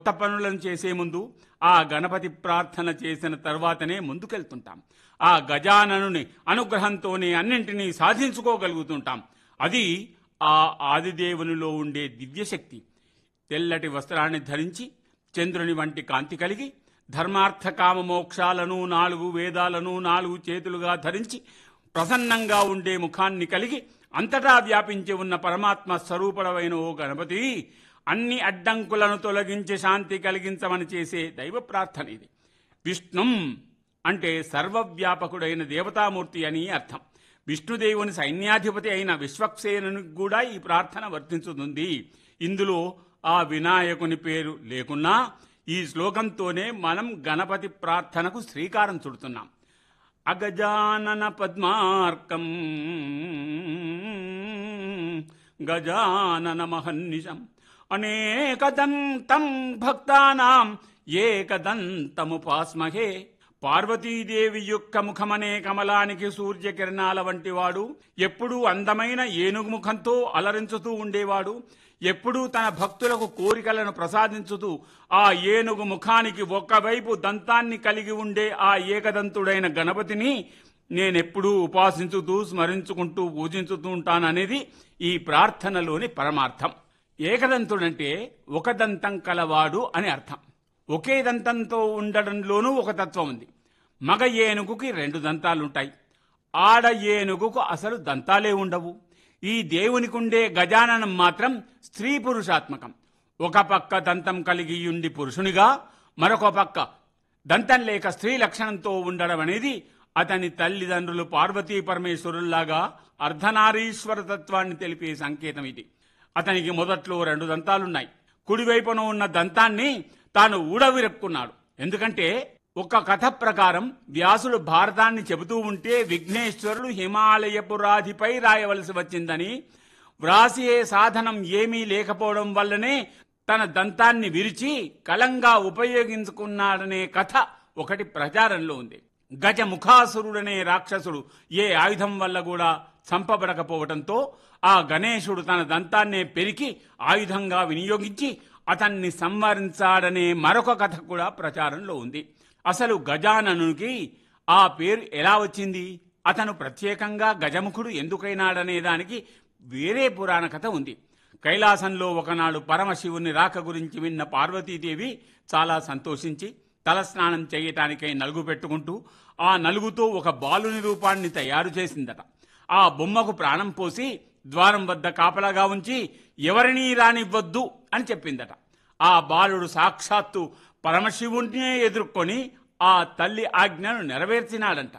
కొత్త పనులను చేసే ముందు ఆ గణపతి ప్రార్థన చేసిన తర్వాతనే ముందుకెళ్తుంటాం ఆ గజాననుని అనుగ్రహంతోనే అన్నింటినీ సాధించుకోగలుగుతుంటాం అది ఆ ఆదిదేవునిలో ఉండే దివ్యశక్తి తెల్లటి వస్త్రాన్ని ధరించి చంద్రుని వంటి కాంతి కలిగి ధర్మార్థ కామ మోక్షాలను నాలుగు వేదాలను నాలుగు చేతులుగా ధరించి ప్రసన్నంగా ఉండే ముఖాన్ని కలిగి అంతటా వ్యాపించి ఉన్న పరమాత్మ స్వరూపడమైన ఓ గణపతి అన్ని అడ్డంకులను తొలగించి శాంతి కలిగించమని చేసే దైవ ప్రార్థన ఇది విష్ణుం అంటే సర్వవ్యాపకుడైన దేవతామూర్తి అని అర్థం విష్ణుదేవుని సైన్యాధిపతి అయిన విశ్వక్సేనునికి కూడా ఈ ప్రార్థన వర్తించుతుంది ఇందులో ఆ వినాయకుని పేరు లేకున్నా ఈ శ్లోకంతోనే మనం గణపతి ప్రార్థనకు శ్రీకారం చుడుతున్నాం అగజానన పద్మార్కం గజానన మహన్నిశం అనేకదంతం భక్తానాం ఏకదంతముపాస్మహే పార్వతీదేవి యొక్క ముఖమనే కమలానికి సూర్యకిరణాల వంటివాడు ఎప్పుడూ అందమైన ఏనుగు ముఖంతో అలరించుతూ ఉండేవాడు ఎప్పుడూ తన భక్తులకు కోరికలను ప్రసాదించుతూ ఆ ఏనుగు ముఖానికి ఒకవైపు దంతాన్ని కలిగి ఉండే ఆ ఏకదంతుడైన గణపతిని నేనెప్పుడూ ఉపాసించుతూ స్మరించుకుంటూ పూజించుతూ ఉంటాననేది ఈ ప్రార్థనలోని పరమార్థం ఏకదంతుడంటే ఒక దంతం కలవాడు అని అర్థం ఒకే దంతంతో ఉండడంలోనూ ఒక తత్వం ఉంది మగ ఏనుగుకి రెండు దంతాలుంటాయి ఆడ ఏనుగుకు అసలు దంతాలే ఉండవు ఈ దేవునికుండే గజాననం మాత్రం స్త్రీ పురుషాత్మకం ఒక పక్క దంతం కలిగి ఉండి పురుషునిగా మరొక పక్క దంతం లేక స్త్రీ లక్షణంతో ఉండడం అనేది అతని తల్లిదండ్రులు పార్వతీ పరమేశ్వరుల్లాగా అర్ధనారీశ్వర తత్వాన్ని తెలిపే సంకేతం ఇది అతనికి మొదట్లో రెండు దంతాలున్నాయి కుడివైపున ఉన్న దంతాన్ని తాను ఊడవిరక్కున్నాడు ఎందుకంటే ఒక కథ ప్రకారం వ్యాసుడు భారతాన్ని చెబుతూ ఉంటే విఘ్నేశ్వరుడు హిమాలయపురాధిపై రాయవలసి వచ్చిందని వ్రాసియే సాధనం ఏమీ లేకపోవడం వల్లనే తన దంతాన్ని విరిచి కలంగా ఉపయోగించుకున్నాడనే కథ ఒకటి ప్రచారంలో ఉంది గజముఖాసురుడనే రాక్షసుడు ఏ ఆయుధం వల్ల కూడా చంపబడకపోవడంతో ఆ గణేశుడు తన దంతాన్నే పెరికి ఆయుధంగా వినియోగించి అతన్ని సంవరించాడనే మరొక కథ కూడా ప్రచారంలో ఉంది అసలు గజాననునికి ఆ పేరు ఎలా వచ్చింది అతను ప్రత్యేకంగా గజముఖుడు ఎందుకైనాడనే దానికి వేరే పురాణ కథ ఉంది కైలాసంలో ఒకనాడు పరమశివుని రాక గురించి విన్న పార్వతీదేవి చాలా సంతోషించి తలస్నానం చేయటానికై నలుగు పెట్టుకుంటూ ఆ నలుగుతో ఒక బాలుని రూపాన్ని తయారు చేసిందట ఆ బొమ్మకు ప్రాణం పోసి ద్వారం వద్ద కాపలాగా ఉంచి ఎవరినీ రానివ్వద్దు అని చెప్పిందట ఆ బాలుడు సాక్షాత్తు పరమశివుణ్ణే ఎదుర్కొని ఆ తల్లి ఆజ్ఞను నెరవేర్చినాడంట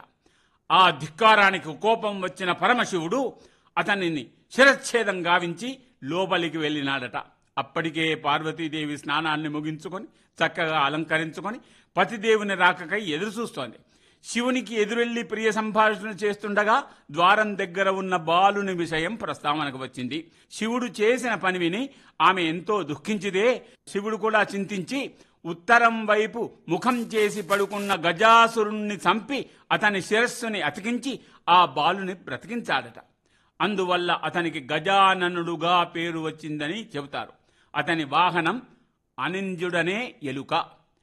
ఆ ధిక్కారానికి కోపం వచ్చిన పరమశివుడు అతనిని శిరచ్ఛేదం గావించి లోపలికి వెళ్ళినాడట అప్పటికే పార్వతీదేవి స్నానాన్ని ముగించుకొని చక్కగా అలంకరించుకొని పతిదేవుని రాకకై ఎదురు చూస్తోంది శివునికి ఎదురెళ్లి ప్రియ సంభాషణ చేస్తుండగా ద్వారం దగ్గర ఉన్న బాలుని విషయం ప్రస్తావనకు వచ్చింది శివుడు చేసిన పని విని ఆమె ఎంతో దుఃఖించిదే శివుడు కూడా చింతించి ఉత్తరం వైపు ముఖం చేసి పడుకున్న గజాసురుణ్ణి చంపి అతని శిరస్సుని అతికించి ఆ బాలుని బ్రతికించాడట అందువల్ల అతనికి గజాననుడుగా పేరు వచ్చిందని చెబుతారు అతని వాహనం అనింజుడనే ఎలుక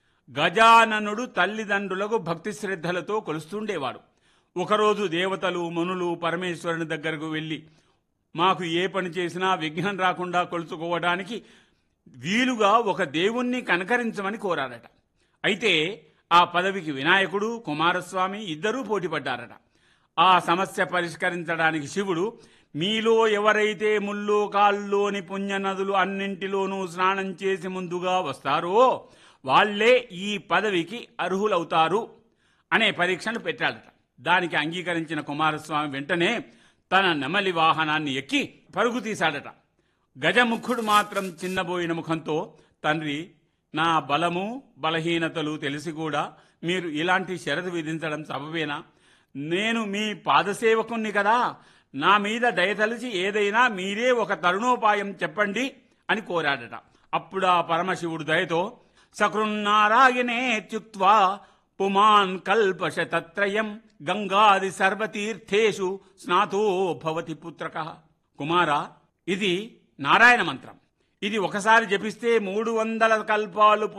గజాననుడు తల్లిదండ్రులకు భక్తి శ్రద్ధలతో కొలుస్తుండేవాడు ఒకరోజు దేవతలు మునులు పరమేశ్వరుని దగ్గరకు వెళ్ళి మాకు ఏ పని చేసినా విఘ్నం రాకుండా కొలుచుకోవడానికి వీలుగా ఒక దేవుణ్ణి కనకరించమని కోరారట అయితే ఆ పదవికి వినాయకుడు కుమారస్వామి ఇద్దరూ పోటీపడ్డారట ఆ సమస్య పరిష్కరించడానికి శివుడు మీలో ఎవరైతే ముల్లోకాల్లోని పుణ్యనదులు అన్నింటిలోనూ స్నానం చేసి ముందుగా వస్తారో వాళ్లే ఈ పదవికి అర్హులవుతారు అనే పరీక్షను పెట్టాడట దానికి అంగీకరించిన కుమారస్వామి వెంటనే తన నెమలి వాహనాన్ని ఎక్కి పరుగు తీశాడట గజముఖుడు మాత్రం చిన్నబోయిన ముఖంతో తండ్రి నా బలము బలహీనతలు తెలిసి కూడా మీరు ఇలాంటి షరతు విధించడం సబబేనా నేను మీ పాదసేవకుణ్ణి కదా నా మీద దయతలిచి ఏదైనా మీరే ఒక తరుణోపాయం చెప్పండి అని కోరాడట అప్పుడు ఆ పరమశివుడు దయతో సకృన్నారాయణే త్యుక్త్వా పుమాన్ కల్పశతత్రయం గంగాది సర్వతీర్థేషు స్నాతో భవతి పుత్రక కుమారా ఇది నారాయణ మంత్రం ఇది ఒకసారి జపిస్తే మూడు వందల కల్పాలు